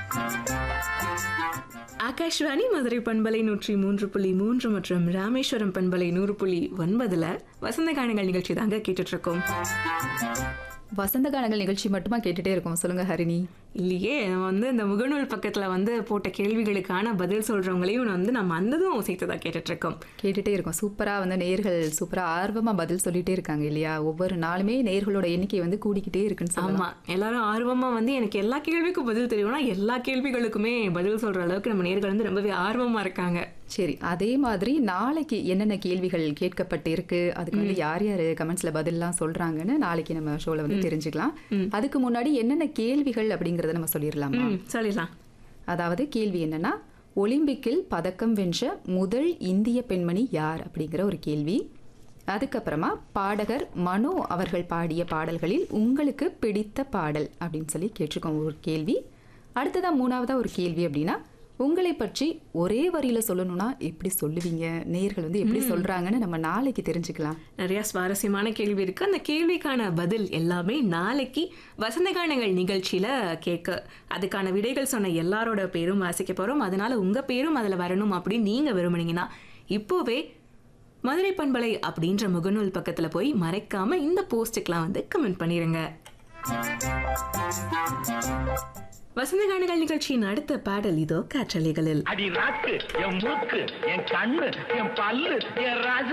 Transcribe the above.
ஆகாஷ்வாணி மதுரை பண்பலை நூற்றி மூன்று புள்ளி மூன்று மற்றும் ராமேஸ்வரம் பண்பலை நூறு புள்ளி ஒன்பதுல வசந்த காணுங்கள் நிகழ்ச்சி தாங்க கேட்டுட்டு இருக்கோம் வசந்த கானங்கள் நிகழ்ச்சி மட்டுமா கேட்டுட்டே இருக்கோம் சொல்லுங்க ஹரிணி இல்லையே நம்ம வந்து இந்த முகநூல் பக்கத்துல வந்து போட்ட கேள்விகளுக்கான பதில் சொல்றவங்களையும் வந்து நம்ம அந்ததும் சேர்த்து தான் கேட்டுட்டு இருக்கோம் கேட்டுட்டே இருக்கோம் சூப்பரா வந்து நேர்கள் சூப்பரா ஆர்வமா பதில் சொல்லிட்டே இருக்காங்க இல்லையா ஒவ்வொரு நாளுமே நேர்களோட எண்ணிக்கை வந்து கூடிக்கிட்டே இருக்குன்னு சொல்லலாம் ஆமா எல்லாரும் ஆர்வமா வந்து எனக்கு எல்லா கேள்விக்கும் பதில் தெரியும்னா எல்லா கேள்விகளுக்குமே பதில் சொல்ற அளவுக்கு நம்ம நேர்கள் வந்து ரொம்பவே ஆர்வமா இருக்காங்க சரி அதே மாதிரி நாளைக்கு என்னென்ன கேள்விகள் கேட்கப்பட்டு இருக்கு அதுக்கு வந்து யார் யார் கமெண்ட்ஸ்ல பதில்லாம் சொல்றாங்கன்னு நாளைக்கு நம்ம ஷோல வந்து தெரிஞ்சுக்கலாம் அதுக்கு முன்னாடி என்னென்ன கேள்விகள் அப்படிங்கறத நம்ம சொல்லிடலாமா ம் சொல்லிடலாம் அதாவது கேள்வி என்னன்னா ஒலிம்பிக்கில் பதக்கம் வென்ற முதல் இந்திய பெண்மணி யார் அப்படிங்கிற ஒரு கேள்வி அதுக்கப்புறமா பாடகர் மனோ அவர்கள் பாடிய பாடல்களில் உங்களுக்கு பிடித்த பாடல் அப்படின்னு சொல்லி கேட்டிருக்கோம் ஒரு கேள்வி அடுத்ததா மூணாவதா ஒரு கேள்வி அப்படின்னா உங்களை பற்றி ஒரே வரியில சொல்லணும்னா எப்படி சொல்லுவீங்க நேயர்கள் வந்து எப்படி சொல்றாங்கன்னு நம்ம நாளைக்கு தெரிஞ்சுக்கலாம் நிறைய சுவாரஸ்யமான கேள்வி இருக்கு அந்த கேள்விக்கான பதில் எல்லாமே நாளைக்கு வசந்த கானங்கள் நிகழ்ச்சியில கேட்க அதுக்கான விடைகள் சொன்ன எல்லாரோட பேரும் வாசிக்க போறோம் அதனால உங்க பேரும் அதுல வரணும் அப்படின்னு நீங்க விரும்புனீங்கன்னா இப்போவே மதுரை பண்பலை அப்படின்ற முகநூல் பக்கத்துல போய் மறைக்காம இந்த போஸ்ட்டுக்கெல்லாம் வந்து கமெண்ட் பண்ணிருங்க வசந்த கானங்கள் நிகழ்ச்சியின் அடுத்த பாடல் இதோ காற்றலைகளில் அடி நாக்கு என் மூக்கு என் கண்ணு என் பல்லு என் ராஜ